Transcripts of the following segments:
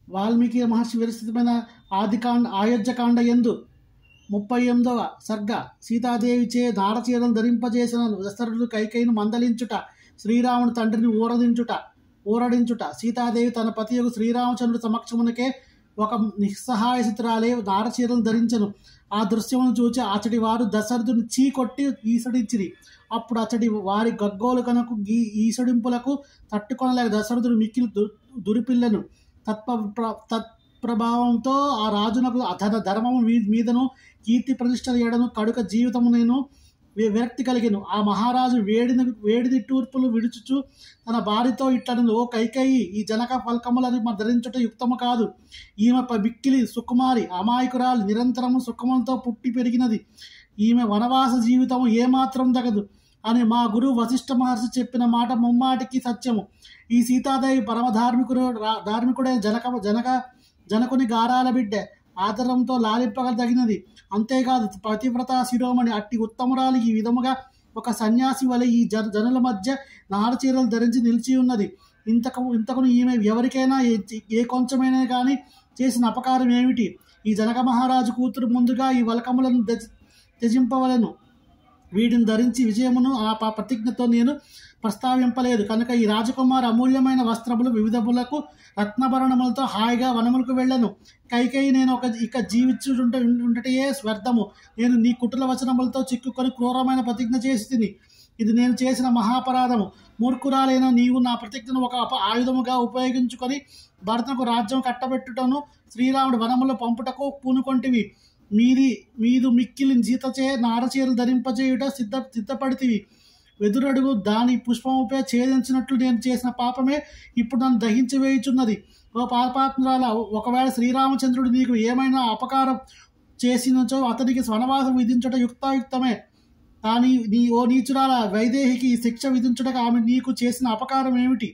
వాల్మీకి మహర్షి విరచితమైన ఆదికాండ అయోధ్యకాండ ఎందు ముప్పై ఎనిమిదవ సర్గ సీతాదేవిచే నారచీరలు ధరింపజేసిన దశరథుడు కైకేయిని మందలించుట శ్రీరాముని తండ్రిని ఊరదించుట ఊరడించుట సీతాదేవి తన పతియగు శ్రీరామచంద్రుడి సమక్షమునకే ఒక నిస్సహాయసితురాలే నారచీరలు ధరించను ఆ దృశ్యమును చూచి అతడి వారు దశరథుని చీకొట్టి ఈసడించిరి అప్పుడు అతడి వారి గగ్గోలు కనుక ఈ ఈసడింపులకు తట్టుకొనలేక దశరథుడు మిక్కిలి దు దురిపిల్లను తత్ప్ర తత్ప్రభావంతో ఆ రాజునకు తన ధర్మము మీ- మీదను కీర్తి ప్రతిష్టల ఎడను కడుక జీవితము నేను వి- విరక్తి కలిగెను ఆ మహారాజు వేడిని వేడిని తూర్పులు విడుచుచు తన భార్యతో ఇట్లను ఓ కైకేయి ఈ జనక ఫల్కములని మ- ధరించుట యుక్తము కాదు ఈమె ప- బిక్కిలి సుకుమారి అమాయకురాలు నిరంతరము సుఖములతో పుట్టి పెరిగినది ఈమె వనవాస జీవితము ఏమాత్రం తగదు అని మా గురువు వశిష్ఠ మహర్షి చెప్పిన మాట ముమ్మాటికి సత్యము ఈ సీతాదేవి పరమ ధార్మికుడు రా- ధార్మికుడైన జనక జనక జనకుని గారాల బిడ్డ ఆదరంతో లాలింపగదగినది అంతేకాదు పతివ్రత శిరోమణి అట్టి ఉత్తమురాలు ఈ విధముగా ఒక సన్యాసి వలె ఈ జన జనుల మధ్య నారచీరలు ధరించి నిలిచి ఉన్నది ఇంతకు ఇంతకును ఈమె ఎవరికైనా ఏ- ఏ కొంచెమైనా కానీ చేసిన అపకారం ఏమిటి ఈ జనక మహారాజు కూతురు ముందుగా ఈ వలకములను త్యజ- త్యజింపవలెను వీటిని ధరించి విజయమును ఆ ప- ప్రతిజ్ఞతో నేను ప్రస్తావింపలేదు కనుక ఈ రాజకుమార్ అమూల్యమైన వస్త్రములు వివిధములకు రత్నభరణములతో హాయిగా వనములకు వెళ్ళను కైకేయి నేను ఒక ఇక జీవించుంట ఉండటయే స్వర్ధము నేను నీ కుటుల వచనములతో చిక్కుకొని క్రూరమైన ప్రతిజ్ఞ చేసి తిని ఇది నేను చేసిన మహాపరాధము మూర్ఖురాలైన నీవు నా ప్రతిజ్ఞను ఒక అప ఆయుధముగా ఉపయోగించుకొని భరతకు రాజ్యం కట్టబెట్టుటను శ్రీరాముడు వనములో పంపుటకు పూనుకొంటివి మీది మీదు మిక్కిలి జీతచే నారచీరలు ధరింపజేయుట సిద్ధ సిద్ధపడితివి వెదురడుగు దాని పుష్పముపై ఛేదించినట్లు నేను చేసిన పాపమే ఇప్పుడు నన్ను దహించి వేయుచున్నది ఓ పాపాత్మరాల ఒకవేళ శ్రీరామచంద్రుడు నీకు ఏమైనా అపకారం చేసినచో అతనికి వనవాసం విధించుట యుక్తాయుక్తమే కానీ నీ ఓ నీచురాల వైదేహికి ఈ శిక్ష విధించుటకు ఆమె నీకు చేసిన అపకారం ఏమిటి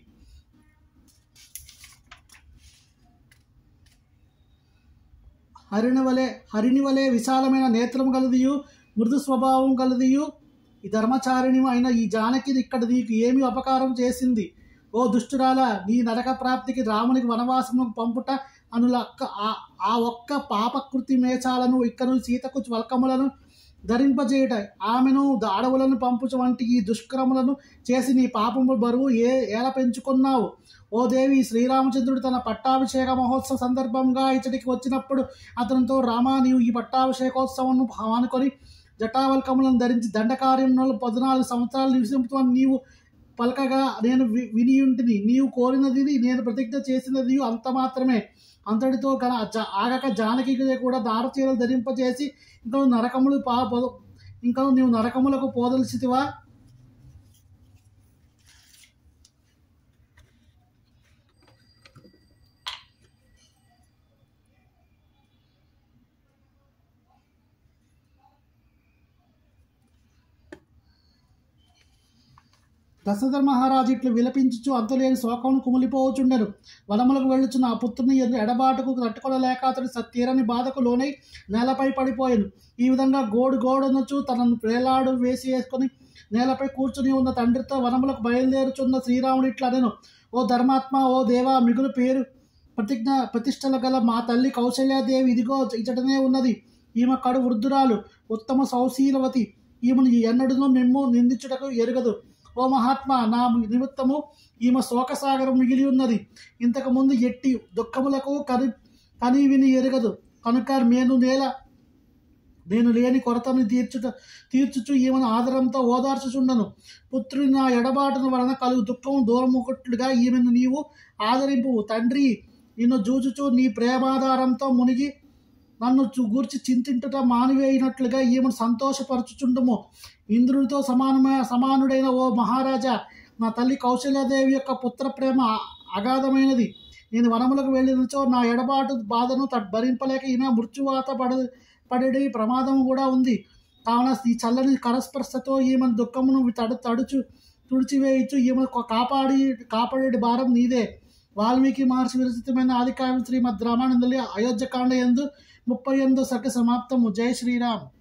హరిణి వలె హరిణి వలె విశాలమైన నేత్రము గలదియు మృదు స్వభావం గలదియు ఈ ధర్మచారిణి అయిన ఈ జానకి ఇక్కడ నీకు ఏమి అపకారం చేసింది ఓ దుష్టురాల నీ నరక ప్రాప్తికి రామునికి వనవాసము పంపుట అనులక్క ఆ ఆ ఒక్క పాపకృతి మేచాలను ఇక్కను సీతకు వల్కములను ధరింపజేయుట ఆమెను అడవులను పంపుచ వంటి ఈ దుష్కరములను చేసి నీ పాపము బరువు ఏ ఎలా పెంచుకున్నావు ఓ దేవి శ్రీరామచంద్రుడు తన పట్టాభిషేక మహోత్సవ సందర్భంగా ఇచ్చటికి వచ్చినప్పుడు అతనితో రామా నీవు ఈ పట్టాభిషేకోత్సవం ఆనుకొని జటావల్కములను ధరించి దండకార్యంలో పద్నాలుగు సంవత్సరాలు నివసింపుతాను నీవు పలకగా నేను వి- విని ఉంటిని నీవు కోరినది నేను ప్రతిజ్ఞ చేసినది అంత మాత్రమే అంతటితో గల జ- ఆగక జానకి కూడా దారచీరలు ధరింపజేసి ఇంకా నరకములు పా పొద- ఇంకా నీవు నరకములకు పోదలిసితివా దశరథ మహారాజు ఇట్లు విలపించుచు అంతులేని శోకమును కుమిలిపోవచుండెను వనములకు వెళ్ళుచున్న ఆ పుత్రుని ఎదు ఎడబాటుకు తట్టుకొనలేక అతడు స- తీరని బాధకు లోనై నేలపై పడిపోయాను ఈ విధంగా గోడు గోడనొచ్చు తనను ప్రేలాడు వేసి వేసుకొని నేలపై కూర్చుని ఉన్న తండ్రితో వనములకు బయలుదేరుచున్న శ్రీరాముడు ఇట్లా నేను ఓ ధర్మాత్మ ఓ దేవా మిగులు పేరు ప్రతిజ్ఞ ప్రతిష్టల గల మా తల్లి కౌశల్యాదేవి ఇదిగో ఇచ్చటనే ఉన్నది ఈమె కడు వృద్ధురాలు ఉత్తమ సౌశీలవతి ఈమెను ఎన్నడూనూ మేము నిందించుటకు ఎరగదు ఓ మహాత్మా నా నిమిత్తము ఈమె శోకసాగరం మిగిలి ఉన్నది ఇంతకు ముందు ఎట్టి దుఃఖములకు కని కని విని ఎరగదు కనుక నేను నేల నేను లేని కొరతను తీర్చుట తీర్చుచు ఈమెను ఆదరంతో ఓదార్చుచుండను పుత్రుని నా ఎడబాటున వలన కలుగు దుఃఖము దూరముకొట్లుగా ఈమెను నీవు ఆదరింపు తండ్రి నిన్ను జూచుచు నీ ప్రేమాధారంతో మునిగి నన్ను చు- గూర్చి చింతింటుట మానివేయినట్లుగా ఈమెను సంతోషపరచుచుండము ఇంద్రునితో సమానమైన సమానుడైన ఓ మహారాజా నా తల్లి కౌశల్యాదేవి యొక్క పుత్ర ప్రేమ అ- అగాధమైనది నేను వనములకు వెళ్ళినచో నా ఎడబాటు బాధను తట్ భరింపలేక ఈమె మృత్యువాత పడ పడే ప్రమాదం కూడా ఉంది కావున ఈ చల్లని కరస్పర్శతో ఈమె దుఃఖమును తడు తడుచు తుడిచివేయచ్చు ఈమె కాపాడి కాపాడే భారం నీదే వాల్మీకి మహర్షి విరచితమైన ఆదికావ్యం శ్రీమద్ రామానందలి అయోధ్యకాండ ఎందు ముప్పై ఎనిమిదో సర్గ సమాప్తము జై శ్రీరామ్